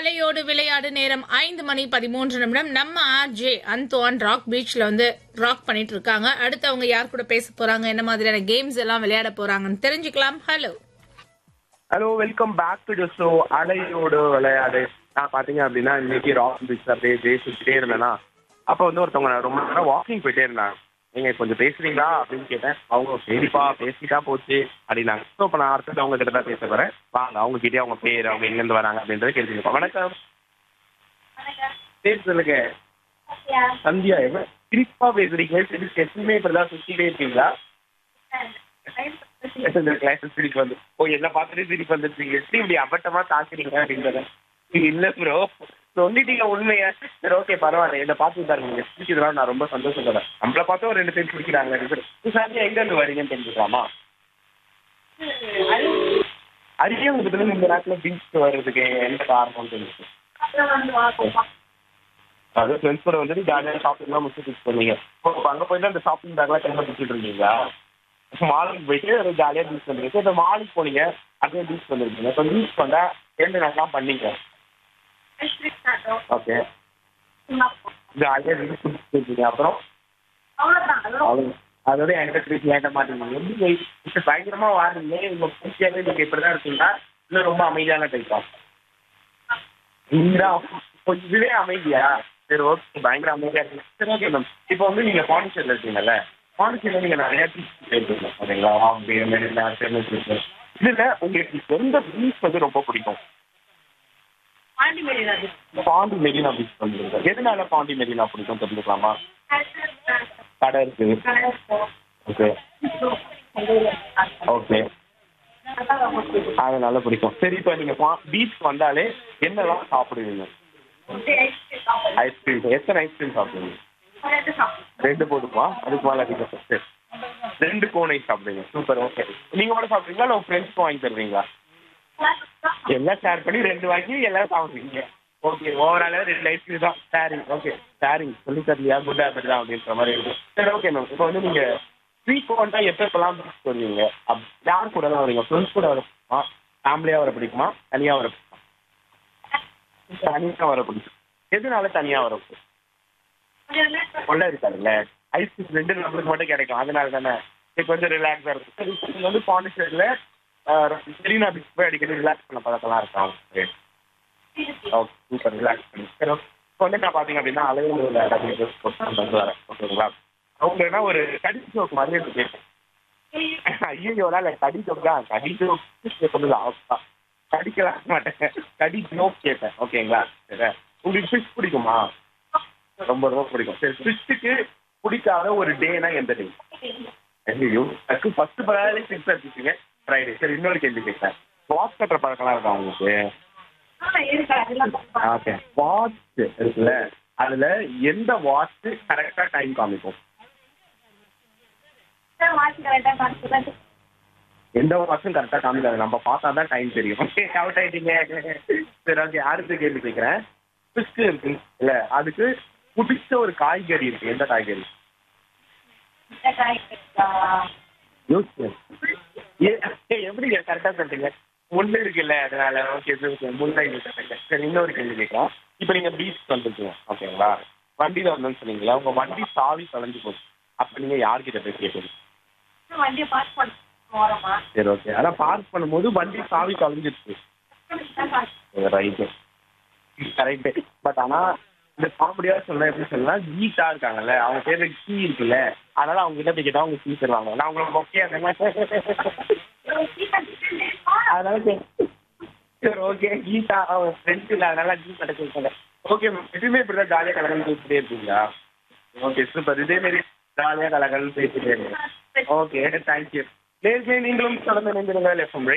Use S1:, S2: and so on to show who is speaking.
S1: அலையோடு விளையாடு நேரம் ஐந்து மணி பதிமூன்று நிமிடம் நம்ம ஆர்ஜே அந்தோன் ராக் பீச்ல வந்து ராக் பண்ணிட்டு இருக்காங்க அடுத்து அவங்க யார் கூட பேச போறாங்க என்ன மாதிரியான கேம்ஸ் எல்லாம் விளையாட போறாங்கன்னு தெரிஞ்சுக்கலாம் hello
S2: hello welcome back to the show அலையோடு விளையாடு நான் பார்த்தீங்க அப்படின்னா இன்னைக்கு ராக் பீச் அப்படியே பேசிக்கிட்டே இருந்தேன்னா அப்போ வந்து ஒருத்தவங்க ரொம்ப நேரம் வாக்கிங் போயிட்டே இருந்தாங்க நீங்க கொஞ்சம் பேசுறீங்களா அப்படின்னு கேட்டேன் அவங்க சரிப்பா பேசிட்டா போச்சு அப்படின்னாங்க ஸோ இப்போ நான் அடுத்தது அவங்க கிட்ட தான் பேச போறேன் வாங்க அவங்க கிட்டே அவங்க பேர் அவங்க எங்கேருந்து வராங்க அப்படின்றத கேட்டுருக்கோம் வணக்கம் பேர் சொல்லுங்க சந்தியா என்ன சிரிப்பா பேசுறீங்க சரி எப்பவுமே இப்படிதான் சுத்திட்டே இருக்கீங்களா இந்த கிளாஸ் சிரிப்பு வந்து ஓ என்ன பார்த்துட்டு சிரிப்பு வந்துருச்சீங்க எப்படி இப்படி அபட்டமா தாக்குறீங்க அப்படின்றத இல்ல ப்ரோ சொல்லிட்டீங்க உண்மையா சரி ஓகே பரவாயில்ல என்ன பார்த்து பாருங்க நீங்க சிரிக்கிறதுலாம் நான் ரொம்ப சந்தோஷப்படுறேன் நம்மள பார்த்தா ஒரு ரெண்டு பேர் சிரிக்கிறாங்க ரெண்டு பேர் சாரியா எங்க இருந்து வரீங்கன்னு தெரிஞ்சுக்கலாமா அரியவங்கத்துல இந்த நேரத்துல பீச் வர்றதுக்கு எந்த காரணம் தெரிஞ்சு அது ஃப்ரெண்ட்ஸ் கூட வந்துட்டு ஜாலியாக ஷாப்பிங்லாம் முடிச்சு ஃபிக்ஸ் பண்ணீங்க இப்போ அங்கே போயிட்டு அந்த ஷாப்பிங் பேக்லாம் கையில் பிடிச்சிட்டு இருந்தீங்களா மாலுக்கு போயிட்டு ஒரு ஜாலியாக பீச் பண்ணுறீங்க இப்போ மாலுக்கு போனீங்க அப்படியே பீச் பண்ணிருக்கீங்க இப்போ பீச் பண்ணால் ரெண்டு நல்லா பண்ணீங்க ஓகே ஜாலியாக பீச் பிடிச்சிருக்கீங்க அப்புறம் அவ்வளோ அதோட என்கிட்ட திருப்பி கேட்ட மாட்டீங்க எப்படி இப்போ பயங்கரமாக வாடுறீங்க உங்க பூச்சியாவே நீங்கள் இப்படி தான் இருக்கீங்களா இல்லை ரொம்ப அமைதியான டைப்பா நீங்க இப்போ இதுவே அமைதியா சரி ஓகே பயங்கர அமைதியா இருக்கு சரி ஓகே மேம் இப்போ வந்து நீங்க பாண்டிச்சேரியில் இருக்கீங்கல்ல பாண்டிச்சேரியில் நீங்க நிறைய பீச் போயிருக்கீங்க ஓகேங்களா ஆம்பே மெரினா சென்னை பீச் இதுல உங்களுக்கு எந்த பீச் வந்து ரொம்ப பிடிக்கும் பாண்டி மெரினா பீச் வந்துருங்க எதனால பாண்டி மெரினா பிடிக்கும் தெரிஞ்சுக்கலாமா கடை இருக்கு ஓகே ஓகே அதனால பிடிக்கும் சரி இப்போ நீங்க பீச் வந்தாலே என்னெல்லாம் சாப்பிடுவீங்க ஐஸ்கிரீம் எத்தனை ஐஸ்கிரீம் சாப்பிடுவீங்க ரெண்டு போதுமா அதுக்கு மேலே அதிகம் சரி ரெண்டு கோன் ஐஸ் சாப்பிடுவீங்க சூப்பர் ஓகே நீங்க மட்டும் சாப்பிடுவீங்களா இல்லை உங்க ஃப்ரெண்ட்ஸ்க்கும் வாங்கி தருவீங்களா எல்லாம் ஷேர் பண்ணி ரெண்டு வாங்கி எல்லாம் சாப்பிடுவீங்க ஓகே ஓவரால ரெண்டு ஐஸ்கிரீம் தான் ஷேரிங் ஓகே ஷேரிங் சொல்லி தரலையா குட் ஹேபிட் தான் அப்படின்ற மாதிரி இருக்கு சரி ஓகே மேம் இப்போ வந்து நீங்க ஸ்வீட் கோன்ட்டா எப்போ எப்போலாம் பீச் வருவீங்க அப் யார் கூட தான் வரீங்க ஃப்ரெண்ட்ஸ் கூட வர பிடிக்குமா ஃபேமிலியாக வர பிடிக்குமா தனியாக வர பிடிக்குமா தனியாக வர பிடிக்கும் எதனால தனியாக வர பிடிக்கும் கொள்ள இருக்காதுல்ல ஐஸ்கிரீம் ரெண்டு நம்மளுக்கு மட்டும் கிடைக்கும் அதனால தானே இப்போ கொஞ்சம் ரிலாக்ஸாக இருக்கும் சரி இப்போ நீங்க வந்து பாண்டிச்சேரியில் மெரினா பீச் போய் அடிக்கடி ரிலாக்ஸ் பண்ண பழக்கம்லாம் இருக்கா உங்களுக்கு ஓகே சூப்பர் ரிலாக்ஸ் பண்ணி சரி ஓகே இப்போ வந்து நான் பார்த்தீங்க அப்படின்னா அலையில் உள்ள இடத்துக்கு வந்து வரேன் ஓகேங்களா அவங்க என்ன ஒரு கடி ஜோக் மாதிரி எனக்கு கேட்பேன் ஐயோ இல்லை கடி ஜோக் தான் கடி ஜோக் கேட்கறது அவஸ்தா கடிக்கலாம் மாட்டேன் கடி ஜோக் கேட்பேன் ஓகேங்களா சரி உங்களுக்கு ஃபிஷ் பிடிக்குமா ரொம்ப ரொம்ப பிடிக்கும் சரி ஃபிஷ்ஷுக்கு பிடிக்காத ஒரு டேனா எந்த டே ஐயோ அதுக்கு ஃபர்ஸ்ட் பரவாயில்ல ஃபிக்ஸ் எடுத்துட்டீங்க ஃப்ரைடே சரி இன்னொரு கேள்வி கேட்குறேன் வாட்ச் கட்டுற பழக்கம்லாம் இருக்கா உங்களுக்கு ஓகே வாட்ச் இருக்குல்ல அதுல எந்த வாட்ச் கரெக்டா டைம் காமிக்கும் எந்த வாட்சும் கரெக்டா காமிக்காது நம்ம பார்த்தா தான் டைம் தெரியும் அவுட் ஆயிட்டீங்க சரி ஓகே அடுத்த கேள்வி கேட்குறேன் ஃபிஷ் இருக்கு இல்ல அதுக்கு பிடிச்ச ஒரு காய்கறி இருக்கு எந்த காய்கறி யோசிச்சு ஏ- எப்படிங்க கரெக்டா சொல்றீங்க முள்ளு இருக்குல்ல அதனால ஓகே முள்ளை சரி இன்னொரு கேள்வி கேட்கலாம் இப்போ நீங்க பீச் வந்துருக்கீங்க ஓகேங்களா வண்டியில வந்தோம்னு சொன்னீங்களா உங்க வண்டி சாவி தொலைஞ்சு போச்சு அப்ப நீங்க யார்கிட்ட போய் கேட்பீங்க சரி ஓகே அதான் பார்க் பண்ணும்போது வண்டி சாவி தொலைஞ்சிருச்சு ரைட்டு கரெக்டு பட் ஆனா இந்த காமெடியா சொல்ல எப்படி சொல்லலாம் கீட்டா இருக்காங்கல்ல அவங்க பேர்ல கீ இருக்குல்ல அதனால அவங்க கிட்ட போய் கேட்டா அவங்க கீ தருவாங்க நான் உங்களுக்கு ஓகே அதனால சரி. சரி ஓகே கீதா அவங்க ஃப்ரெண்ட்ஸ் இல்லை அதனால கீ கிடைச்சிருக்கல ஓகே மேம் எப்பயுமே இப்படிதான் ஜாலியாக கலகல் பேசிட்டே இருப்பீங்களா ஓகே சூப்பர் இதே மாதிரி ஜாலியாக கலகல் பேசிட்டே இருங்க ஓகே தேங்க்யூ நேர்களை நீங்களும் தொடர்ந்து இணைந்திருங்கள் எஃப்எம்